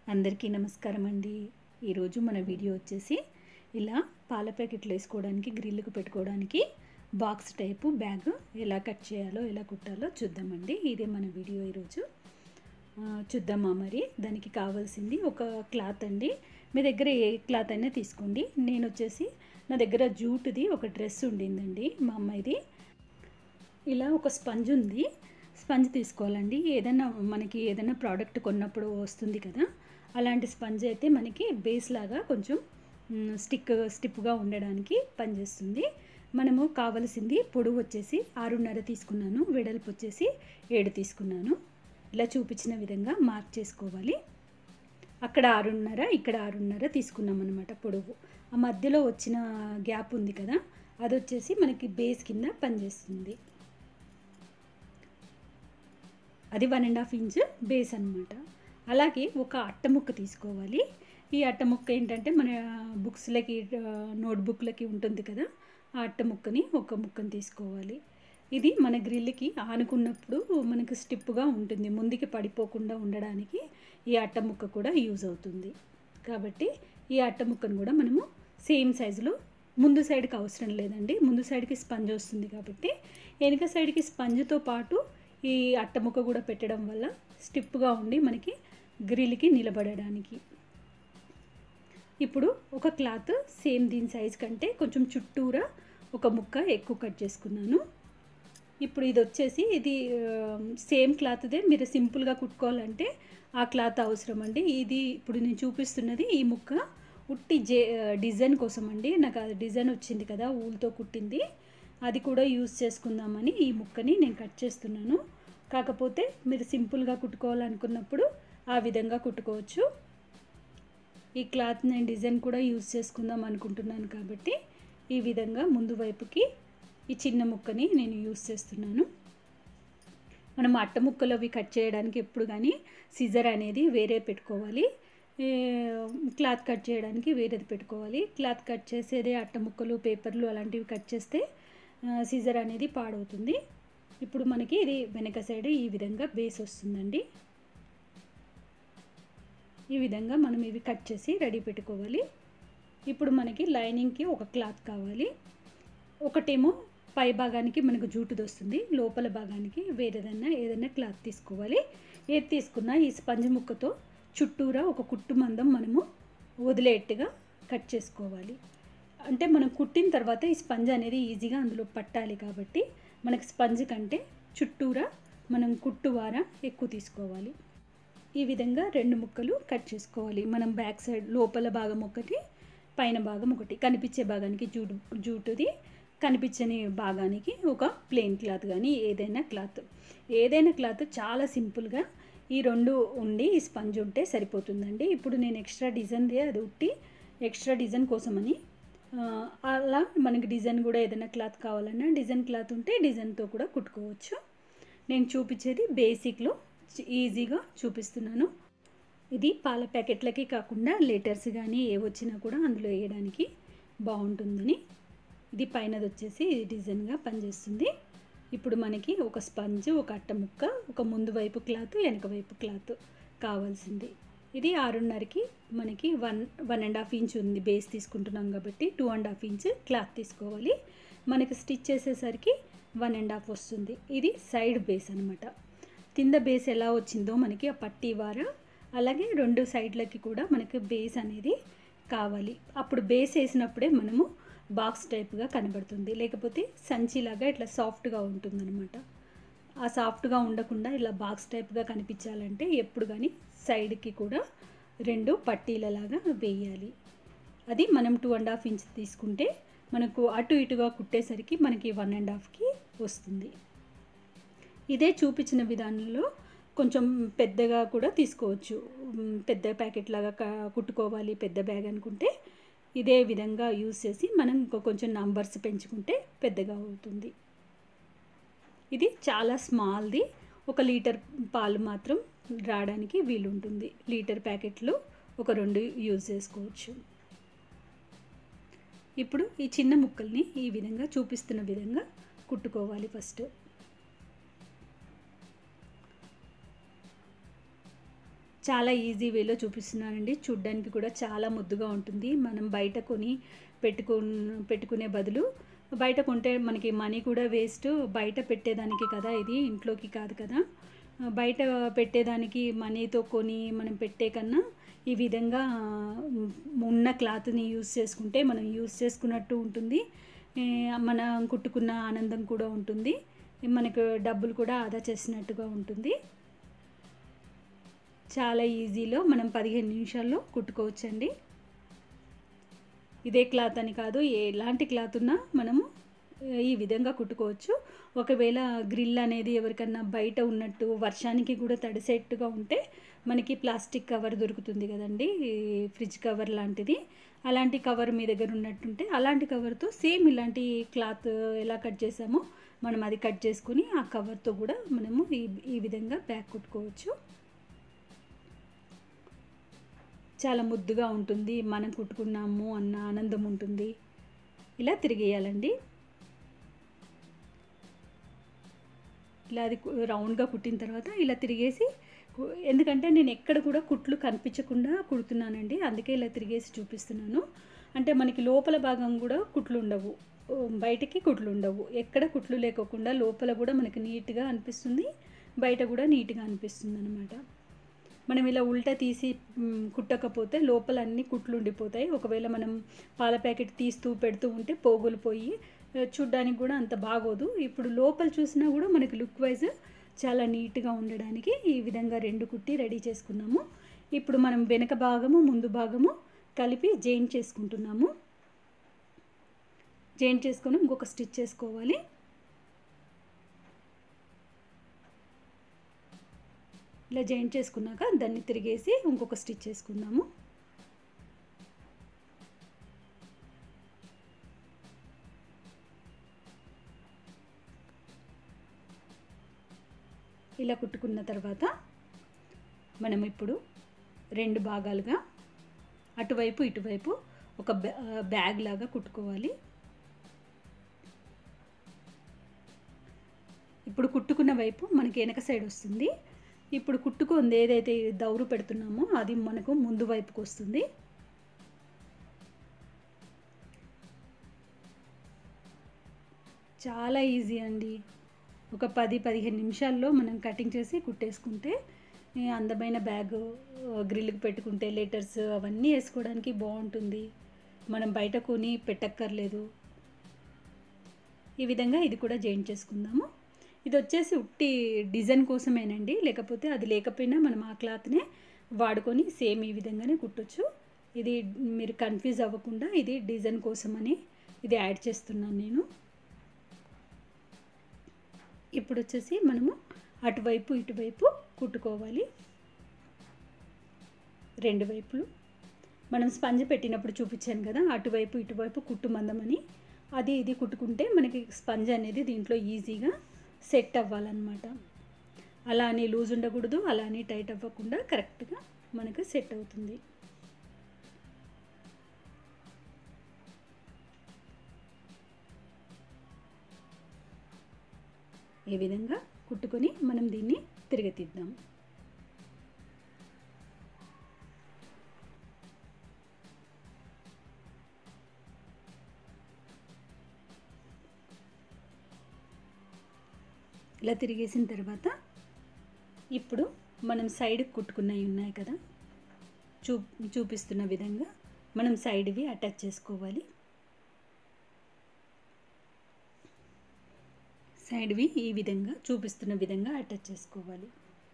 అందరికీ నమస్కారం అండి ఈరోజు మన వీడియో వచ్చేసి ఇలా పాల ప్యాకెట్లు వేసుకోవడానికి గ్రిల్లుకు పెట్టుకోవడానికి బాక్స్ టైపు బ్యాగ్ ఎలా కట్ చేయాలో ఎలా కుట్టాలో చూద్దామండి ఇదే మన వీడియో ఈరోజు ఆ, చూద్దామా మరి దానికి కావాల్సింది ఒక క్లాత్ అండి మీ దగ్గర ఏ క్లాత్ అయినా తీసుకోండి నేను వచ్చేసి నా దగ్గర జూట్ది ఒక డ్రెస్ ఉండిందండి మా అమ్మాయిది ఇలా ఒక స్పంజ్ ఉంది స్పంజ్ తీసుకోవాలండి ఏదైనా మనకి ఏదైనా ప్రోడక్ట్ కొన్నప్పుడు వస్తుంది కదా అలాంటి స్పంజ్ అయితే మనకి బేస్ లాగా కొంచెం మ్, స్టిక్ స్టిప్గా ఉండడానికి పనిచేస్తుంది మనము కావలసింది పొడవు వచ్చేసి ఆరున్నర తీసుకున్నాను వెడల్పు వచ్చేసి ఏడు తీసుకున్నాను ఇలా చూపించిన విధంగా మార్క్ చేసుకోవాలి అక్కడ ఆరున్నర ఇక్కడ ఆరున్నర తీసుకున్నాం అనమాట పొడవు ఆ మధ్యలో వచ్చిన గ్యాప్ ఉంది కదా అది వచ్చేసి మనకి బేస్ కింద పనిచేస్తుంది అది one and half inch base అనమాట అలాగే ఒక అట్ట ముక్క తీసుకోవాలి ఈ అట్ట ముక్క ఏంటంటే మన బుక్స్లకి నోట్బుక్లకి ఉంటుంది కదా ఆ అట్ట ముక్కని ఒక ముక్కని తీసుకోవాలి ఇది మన గ్రిల్కి ఆనుకున్నప్పుడు మనకు స్టిప్గా ఉంటుంది ముందుకి పడిపోకుండా ఉండడానికి ఈ అట్ట ముక్క కూడా యూజ్ అవుతుంది కాబట్టి ఈ అట్ట ముక్కను కూడా మనము సేమ్ సైజులో ముందు సైడ్కి అవసరం లేదండి ముందు సైడ్కి స్పంజ్ వస్తుంది కాబట్టి వెనుక సైడ్కి స్పంజ్తో పాటు ఈ అట్టముక్క కూడా పెట్టడం వల్ల స్టిప్గా ఉండి మనకి గ్రిల్కి నిలబడడానికి ఇప్పుడు ఒక క్లాత్ సేమ్ దీని సైజ్ కంటే కొంచెం చుట్టూరా ఒక ముక్క ఎక్కువ కట్ చేసుకున్నాను ఇప్పుడు ఇది వచ్చేసి ఇది సేమ్ క్లాత్దే మీరు సింపుల్గా కుట్టుకోవాలంటే ఆ క్లాత్ అవసరం అండి ఇది ఇప్పుడు నేను చూపిస్తున్నది ఈ ముక్క ఉట్టి జే డిజైన్ కోసం అండి నాకు అది డిజైన్ వచ్చింది కదా ఊల్తో కుట్టింది అది కూడా యూస్ చేసుకుందామని ఈ ముక్కని నేను కట్ చేస్తున్నాను కాకపోతే మీరు సింపుల్గా కుట్టుకోవాలనుకున్నప్పుడు ఆ విధంగా కుట్టుకోవచ్చు ఈ క్లాత్ నేను డిజైన్ కూడా యూస్ చేసుకుందాం అనుకుంటున్నాను కాబట్టి ఈ విధంగా ముందు వైపుకి ఈ చిన్న ముక్కని నేను యూస్ చేస్తున్నాను మనం అట్ట ముక్కలు అవి కట్ చేయడానికి ఎప్పుడు కానీ సిజర్ అనేది వేరే పెట్టుకోవాలి ఏ, క్లాత్ కట్ చేయడానికి వేరేది పెట్టుకోవాలి క్లాత్ కట్ చేసేదే అట్ట ముక్కలు పేపర్లు అలాంటివి కట్ చేస్తే ఆ, సిజర్ అనేది పాడవుతుంది ఇప్పుడు మనకి ఇది వెనక సైడ్ ఈ విధంగా బేస్ వస్తుందండి ఈ విధంగా మనం ఇవి కట్ చేసి రెడీ పెట్టుకోవాలి ఇప్పుడు మనకి లైనింగ్కి ఒక క్లాత్ కావాలి ఒకటేమో పై భాగానికి మనకు జూటుది వస్తుంది లోపల భాగానికి వేరేదన్నా ఏదైనా క్లాత్ తీసుకోవాలి ఏది తీసుకున్నా ఈ స్పంజ్ ముక్కతో చుట్టూరా ఒక కుట్టు మందం మనము వదిలేట్టుగా కట్ చేసుకోవాలి అంటే మనం కుట్టిన తర్వాత ఈ స్పంజ్ అనేది ఈజీగా అందులో పట్టాలి కాబట్టి మనకి స్పంజ్ కంటే చుట్టూరా మనం కుట్టు వార ఎక్కువ తీసుకోవాలి ఈ విధంగా రెండు ముక్కలు కట్ చేసుకోవాలి మనం బ్యాక్ సైడ్ లోపల భాగం ఒకటి పైన భాగం ఒకటి కనిపించే భాగానికి జూటు జూటుది కనిపించని భాగానికి ఒక ప్లెయిన్ క్లాత్ కానీ ఏదైనా క్లాత్ ఏదైనా క్లాత్ చాలా సింపుల్గా ఈ రెండు ఉండి ఈ స్పంజ్ ఉంటే సరిపోతుందండి ఇప్పుడు నేను ఎక్స్ట్రా డిజైన్ది అది ఉట్టి ఎక్స్ట్రా డిజైన్ కోసమని ఆ, అలా మనకి డిజైన్ కూడా ఏదైనా క్లాత్ కావాలన్నా డిజైన్ క్లాత్ ఉంటే డిజైన్తో కూడా కుట్టుకోవచ్చు నేను చూపించేది బేసిక్లో ఈజీగా చూపిస్తున్నాను ఇది పాల ప్యాకెట్లకి కాకుండా లెటర్స్ కానీ ఏ వచ్చినా కూడా అందులో వేయడానికి బాగుంటుందని ఇది పైనది వచ్చేసి ఇది డిజైన్గా పనిచేస్తుంది ఇప్పుడు మనకి ఒక స్పంజ్ ఒక అట్ట ముక్క ఒక ముందు వైపు క్లాత్ వెనక వైపు క్లాత్ కావాల్సింది ఇది ఆరున్నరకి మనకి one one and half inch ఉంది బేస్ తీసుకుంటున్నాం కాబట్టి two and half inch cloth తీసుకోవాలి మనకి స్టిచ్ చేసేసరికి వన్ అండ్ హాఫ్ వస్తుంది ఇది సైడ్ బేస్ అనమాట కింద బేస్ ఎలా వచ్చిందో మనకి ఆ పట్టీ వార అలాగే రెండు సైడ్లకి కూడా మనకి బేస్ అనేది కావాలి అప్పుడు బేస్ వేసినప్పుడే మనము బాక్స్ టైప్గా కనబడుతుంది లేకపోతే సంచిలాగా ఇట్లా సాఫ్ట్గా ఉంటుందన్నమాట ఆ సాఫ్ట్గా ఉండకుండా ఇలా బాక్స్ టైప్గా కనిపించాలంటే ఎప్పుడు కానీ సైడ్కి కూడా రెండు పట్టీలలాగా వేయాలి అది మనం టూ అండ్ హాఫ్ ఇంచ్ తీసుకుంటే మనకు అటు ఇటుగా కుట్టేసరికి మనకి వన్ అండ్ హాఫ్కి వస్తుంది ఇదే చూపించిన విధానంలో కొంచెం పెద్దగా కూడా తీసుకోవచ్చు మ్, పెద్ద ప్యాకెట్ లాగా క- కుట్టుకోవాలి పెద్ద బ్యాగ్ అనుకుంటే ఇదే విధంగా యూస్ చేసి మనం ఇంకో కొంచెం నంబర్స్ పెంచుకుంటే పెద్దగా అవుతుంది ఇది చాలా స్మాల్ది ఒక లీటర్ పాలు మాత్రం రావడానికి వీలుంటుంది లీటర్ ప్యాకెట్లు ఒక రెండు యూజ్ చేసుకోవచ్చు ఇప్పుడు ఈ చిన్న ముక్కల్ని ఈ విధంగా చూపిస్తున్న విధంగా కుట్టుకోవాలి ఫస్ట్ చాలా ఈజీ వేలో చూపిస్తున్నానండి చూడ్డానికి కూడా చాలా ముద్దుగా ఉంటుంది మనం బయట కొని పెట్టుకు పెట్టుకునే బదులు బయట కొంటే మనకి మనీ కూడా వేస్ట్ బయట పెట్టేదానికి కదా ఇది ఇంట్లోకి కాదు కదా బయట పెట్టేదానికి మనీతో కొని మనం పెట్టే కన్నా ఈ విధంగా ఉన్న క్లాత్ని యూస్ చేసుకుంటే మనం యూస్ చేసుకున్నట్టు ఉంటుంది ఏ, మనం కుట్టుకున్న ఆనందం కూడా ఉంటుంది మనకు డబ్బులు కూడా ఆదా చేసినట్టుగా ఉంటుంది చాలా ఈజీలో మనం పదిహేను నిమిషాల్లో కుట్టుకోవచ్చండి ఇదే క్లాత్ అని కాదు ఎలాంటి క్లాత్ ఉన్నా మనము ఆ, ఈ విధంగా కుట్టుకోవచ్చు ఒకవేళ గ్రిల్ అనేది ఎవరికన్నా బయట ఉన్నట్టు వర్షానికి కూడా తడిసేట్టుగా ఉంటే మనకి ప్లాస్టిక్ కవర్ దొరుకుతుంది కదండి ఈ ఫ్రిడ్జ్ కవర్ లాంటిది అలాంటి కవర్ మీ దగ్గర ఉన్నట్టుంటే అలాంటి కవర్తో సేమ్ ఇలాంటి క్లాత్ ఎలా కట్ చేసామో మనం అది కట్ చేసుకొని ఆ కవర్తో కూడా మనము ఈ ఈ విధంగా బ్యాగ్ కుట్టుకోవచ్చు చాలా ముద్దుగా ఉంటుంది మనం కుట్టుకున్నాము అన్న ఆనందం ఉంటుంది ఇలా తిరిగేయాలండి ఇలా అది కు- రౌండ్గా కుట్టిన తర్వాత ఇలా తిరిగేసి కు- ఎందుకంటే నేను ఎక్కడ కూడా కుట్లు కనిపించకుండా కుడుతున్నానండి అందుకే ఇలా తిరిగేసి చూపిస్తున్నాను అంటే మనకి లోపల భాగం కూడా కుట్లు ఉండవు ఓ, బయటికి కుట్లు ఉండవు ఎక్కడ కుట్లు లేకోకుండా లోపల కూడా మనకి నీట్గా అనిపిస్తుంది బయట కూడా నీట్గా అనిపిస్తుంది అనమాట మనం ఇలా ఉల్టా తీసి మ్, కుట్టకపోతే లోపల అన్ని కుట్లు ఉండిపోతాయి ఒకవేళ మనం పాల ప్యాకెట్ తీస్తూ పెడుతూ ఉంటే పోగులు పోయి ఆ, చూడ్డానికి కూడా అంత బాగోదు ఇప్పుడు లోపల చూసినా కూడా మనకి లుక్ వైజ్ చాలా నీట్గా ఉండడానికి ఈ విధంగా రెండు కుట్టి రెడీ చేసుకున్నాము ఇప్పుడు మనం వెనక భాగము ముందు భాగము కలిపి జాయింట్ చేసుకుంటున్నాము జాయింట్ చేసుకొని ఇంకొక స్టిచ్ చేసుకోవాలి ఇలా జాయింట్ చేసుకున్నాక దాన్ని తిరిగేసి ఇంకొక స్టిచ్ చేసుకుందాము ఇలా కుట్టుకున్న తర్వాత మనం ఇప్పుడు రెండు భాగాలుగా అటువైపు ఇటువైపు ఒక బ్యా- బ్యాగ్ లాగా కుట్టుకోవాలి ఇప్పుడు కుట్టుకున్న వైపు మనకి వెనక సైడ్ వస్తుంది ఇప్పుడు కుట్టుకుంది ఏదైతే దౌరు పెడుతున్నామో అది మనకు ముందు వైపుకు వస్తుంది చాలా ఈజీ అండి ఒక పది పదిహేను నిమిషాల్లో మనం కటింగ్ చేసి కుట్టేసుకుంటే ఈ అందమైన బ్యాగ్ గ్రిల్కి పెట్టుకుంటే లెటర్స్ అవన్నీ వేసుకోవడానికి బాగుంటుంది మనం బయట కొని పెట్టక్కర్లేదు ఈ విధంగా ఇది కూడా జాయింట్ చేసుకుందాము ఇది వచ్చేసి ఉట్టి డిజైన్ కోసమేనండి లేకపోతే అది లేకపోయినా మనం ఆ క్లాత్నే వాడుకొని సేమ్ ఈ విధంగానే కుట్టొచ్చు ఇది మీరు కన్ఫ్యూజ్ అవ్వకుండా ఇది డిజైన్ కోసమని ఇది యాడ్ చేస్తున్నాను నేను ఇప్పుడు వచ్చేసి మనము అటువైపు ఇటువైపు కుట్టుకోవాలి రెండు వైపులు మనం స్పంజ్ పెట్టినప్పుడు చూపించాను కదా అటువైపు ఇటువైపు కుట్టు మందమని అది ఇది కుట్టుకుంటే మనకి స్పంజ్ అనేది దీంట్లో ఈజీగా సెట్ అవ్వాలన్నమాట అలా అని లూజ్ ఉండకూడదు అలా అని టైట్ అవ్వకుండా కరెక్ట్గా మనకు సెట్ అవుతుంది ఈ విధంగా కుట్టుకొని మనం దీన్ని తిరగతిద్దాం ఇలా తిరిగేసిన తర్వాత ఇప్పుడు మనం సైడ్కి కుట్టుకున్నవి ఉన్నాయి కదా చూ చూపిస్తున్న విధంగా మనం సైడ్వి అటాచ్ చేసుకోవాలి సైడ్వి ఈ విధంగా చూపిస్తున్న విధంగా అటాచ్ చేసుకోవాలి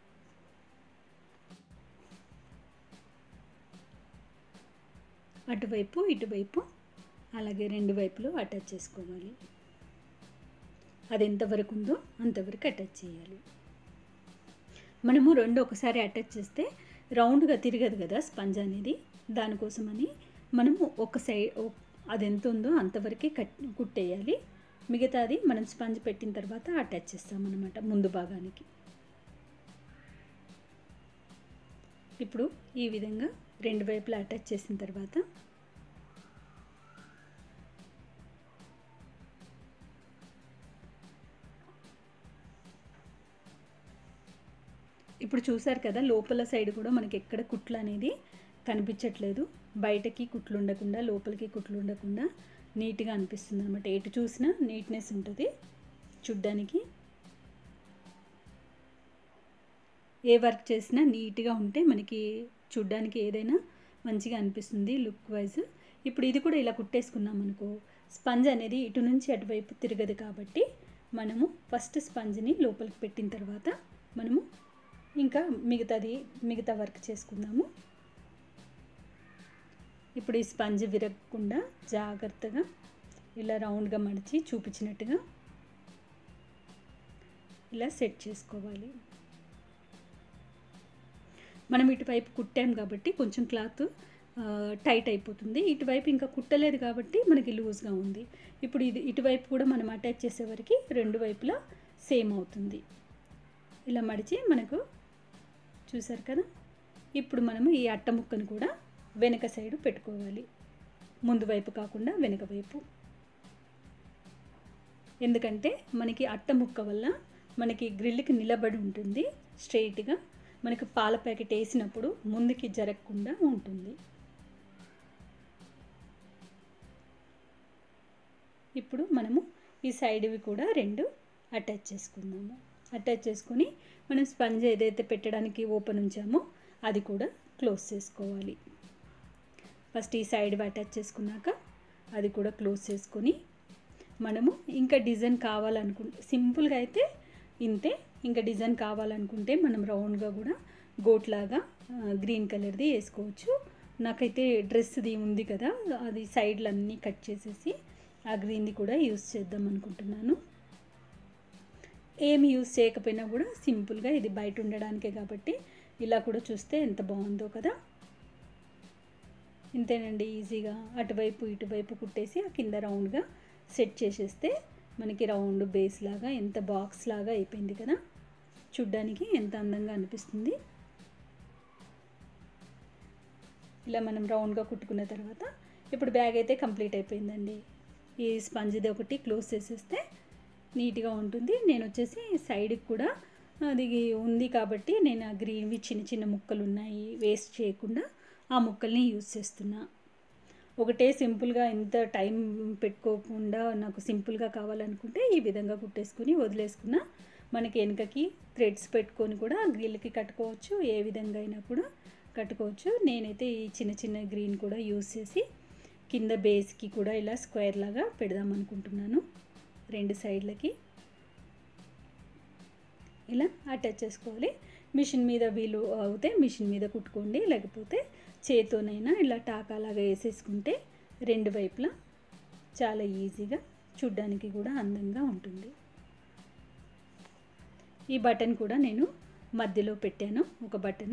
అటువైపు ఇటువైపు అలాగే రెండు వైపులు అటాచ్ చేసుకోవాలి అది ఎంతవరకు ఉందో అంతవరకు అటాచ్ చేయాలి మనము రెండు ఒకసారి అటాచ్ చేస్తే రౌండ్గా తిరగదు కదా స్పంజ్ అనేది దానికోసమని మనము ఒక సైడ్ అది ఎంత ఉందో అంతవరకే కట్ కుట్టేయాలి మిగతాది మనం స్పంజ్ పెట్టిన తర్వాత అటాచ్ చేస్తామన్నమాట ముందు భాగానికి ఇప్పుడు ఈ విధంగా రెండు వైపులా అటాచ్ చేసిన తర్వాత ఇప్పుడు చూసారు కదా లోపల సైడ్ కూడా మనకి ఎక్కడ కుట్లు అనేది కనిపించట్లేదు బయటకి కుట్లు ఉండకుండా లోపలికి కుట్లు ఉండకుండా నీట్గా అనిపిస్తుంది అనమాట ఎటు చూసినా నీట్నెస్ ఉంటుంది చూడ్డానికి ఏ వర్క్ చేసినా నీట్గా ఉంటే మనకి చూడ్డానికి ఏదైనా మంచిగా అనిపిస్తుంది లుక్ వైజ్ ఇప్పుడు ఇది కూడా ఇలా కుట్టేసుకున్నాం అనుకో స్పంజ్ అనేది ఇటు నుంచి అటువైపు తిరగదు కాబట్టి మనము ఫస్ట్ స్పంజ్ని లోపలికి పెట్టిన తర్వాత మనము ఇంకా మిగతాది మిగతా వర్క్ చేసుకుందాము ఇప్పుడు ఈ స్పంజ్ విరగకుండా జాగ్రత్తగా ఇలా రౌండ్గా మడిచి చూపించినట్టుగా ఇలా సెట్ చేసుకోవాలి మనం ఇటువైపు కుట్టాం కాబట్టి కొంచెం క్లాత్ టైట్ అయిపోతుంది ఇటువైపు ఇంకా కుట్టలేదు కాబట్టి మనకి లూజ్గా ఉంది ఇప్పుడు ఇది ఇటువైపు కూడా మనం అటాచ్ చేసేవరకు రెండు వైపులా సేమ్ అవుతుంది ఇలా మడిచి మనకు చూసారు కదా ఇప్పుడు మనము ఈ అట్ట ముక్కను కూడా వెనక సైడు పెట్టుకోవాలి ముందు వైపు కాకుండా వెనక వైపు ఎందుకంటే మనకి అట్ట ముక్క వల్ల మనకి గ్రిల్కి నిలబడి ఉంటుంది స్ట్రైట్గా మనకి పాల ప్యాకెట్ వేసినప్పుడు ముందుకి జరగకుండా ఉంటుంది ఇప్పుడు మనము ఈ సైడ్వి కూడా రెండు అటాచ్ చేసుకుందాము అటాచ్ చేసుకొని మనం స్పంజ్ ఏదైతే పెట్టడానికి ఓపెన్ ఉంచామో అది కూడా క్లోజ్ చేసుకోవాలి ఫస్ట్ ఈ సైడ్ అటాచ్ చేసుకున్నాక అది కూడా క్లోజ్ చేసుకొని మనము ఇంకా డిజైన్ కావాలనుకుంటే సింపుల్గా అయితే ఇంతే ఇంకా డిజైన్ కావాలనుకుంటే మనం రౌండ్గా కూడా గోట్లాగా గ్రీన్ కలర్ది వేసుకోవచ్చు నాకైతే డ్రెస్ది ఉంది కదా అది సైడ్లు అన్నీ కట్ చేసేసి ఆ గ్రీన్ది కూడా యూస్ చేద్దాం అనుకుంటున్నాను ఏమి యూస్ చేయకపోయినా కూడా సింపుల్గా ఇది బయట ఉండడానికే కాబట్టి ఇలా కూడా చూస్తే ఎంత బాగుందో కదా ఇంతేనండి ఈజీగా అటువైపు ఇటువైపు కుట్టేసి ఆ కింద రౌండ్గా సెట్ చేసేస్తే మనకి రౌండ్ బేస్ లాగా ఎంత బాక్స్ లాగా అయిపోయింది కదా చూడ్డానికి ఎంత అందంగా అనిపిస్తుంది ఇలా మనం రౌండ్గా కుట్టుకున్న తర్వాత ఇప్పుడు బ్యాగ్ అయితే కంప్లీట్ అయిపోయిందండి ఈ స్పంజ్ది ఒకటి క్లోజ్ చేసేస్తే నీట్గా ఉంటుంది నేను వచ్చేసి సైడ్కి కూడా అది ఉంది కాబట్టి నేను ఆ గ్రీన్వి చిన్న చిన్న ముక్కలు ఉన్నాయి వేస్ట్ చేయకుండా ఆ ముక్కల్ని యూజ్ చేస్తున్నా ఒకటే సింపుల్గా ఎంత టైం పెట్టుకోకుండా నాకు సింపుల్గా కావాలనుకుంటే ఈ విధంగా కుట్టేసుకుని వదిలేసుకున్న మనకి వెనుకకి థ్రెడ్స్ పెట్టుకొని కూడా గ్రిల్కి కట్టుకోవచ్చు ఏ విధంగా అయినా కూడా కట్టుకోవచ్చు నేనైతే ఈ చిన్న చిన్న గ్రీన్ కూడా యూస్ చేసి కింద బేస్కి కూడా ఇలా స్క్వేర్ లాగా పెడదాం అనుకుంటున్నాను రెండు సైడ్లకి ఇలా అటాచ్ చేసుకోవాలి మిషన్ మీద వీలు అవుతే మిషన్ మీద కుట్టుకోండి లేకపోతే చేతోనైనా ఇలా టాకాలాగా వేసేసుకుంటే రెండు వైపులా చాలా ఈజీగా చూడ్డానికి కూడా అందంగా ఉంటుంది ఈ బటన్ కూడా నేను మధ్యలో పెట్టాను ఒక బటను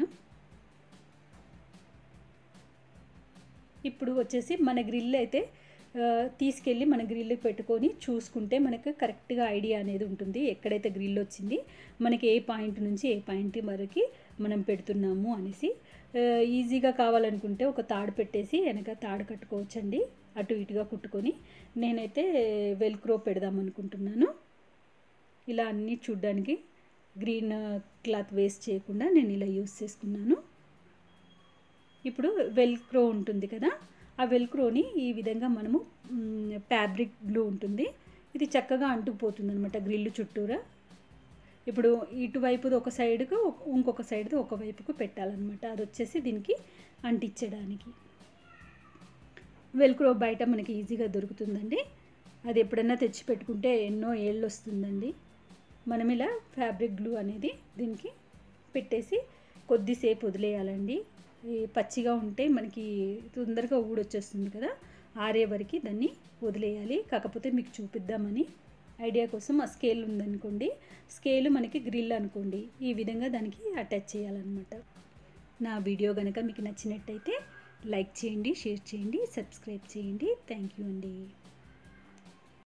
ఇప్పుడు వచ్చేసి మన గ్రిల్ అయితే తీసుకెళ్ళి మన గ్రిల్ పెట్టుకొని చూసుకుంటే మనకు కరెక్ట్గా ఐడియా అనేది ఉంటుంది ఎక్కడైతే గ్రిల్ వచ్చింది మనకి ఏ పాయింట్ నుంచి ఏ పాయింట్ వరకు మనం పెడుతున్నాము అనేసి ఈజీగా కావాలనుకుంటే ఒక తాడు పెట్టేసి వెనక తాడు కట్టుకోవచ్చండి అటు ఇటుగా కుట్టుకొని నేనైతే వెల్క్రో పెడదాం అనుకుంటున్నాను ఇలా అన్నీ చూడ్డానికి గ్రీన్ క్లాత్ వేస్ట్ చేయకుండా నేను ఇలా యూస్ చేసుకున్నాను ఇప్పుడు వెల్క్రో ఉంటుంది కదా ఆ వెల్క్రోని ఈ విధంగా మనము ఫ్యాబ్రిక్ గ్లూ ఉంటుంది ఇది చక్కగా అంటుకుపోతుంది అనమాట గ్రిల్ చుట్టూరా ఇప్పుడు ఇటువైపుది ఒక సైడ్కు ఇంకొక సైడ్ది ఒక వైపుకు పెట్టాలన్నమాట అది వచ్చేసి దీనికి అంటించడానికి వెల్క్రో బయట మనకి ఈజీగా దొరుకుతుందండి అది ఎప్పుడన్నా తెచ్చి పెట్టుకుంటే ఎన్నో ఏళ్ళు వస్తుందండి మనం ఇలా ఫ్యాబ్రిక్ గ్లూ అనేది దీనికి పెట్టేసి కొద్దిసేపు వదిలేయాలండి ఈ పచ్చిగా ఉంటే మనకి తొందరగా ఊడొచ్చేస్తుంది కదా ఆరే వరకు దాన్ని వదిలేయాలి కాకపోతే మీకు చూపిద్దామని ఐడియా కోసం ఆ స్కేల్ ఉందనుకోండి స్కేల్ మనకి గ్రిల్ అనుకోండి ఈ విధంగా దానికి అటాచ్ చేయాలన్నమాట నా వీడియో కనుక మీకు నచ్చినట్టయితే లైక్ చేయండి షేర్ చేయండి సబ్స్క్రైబ్ చేయండి థ్యాంక్ యూ అండి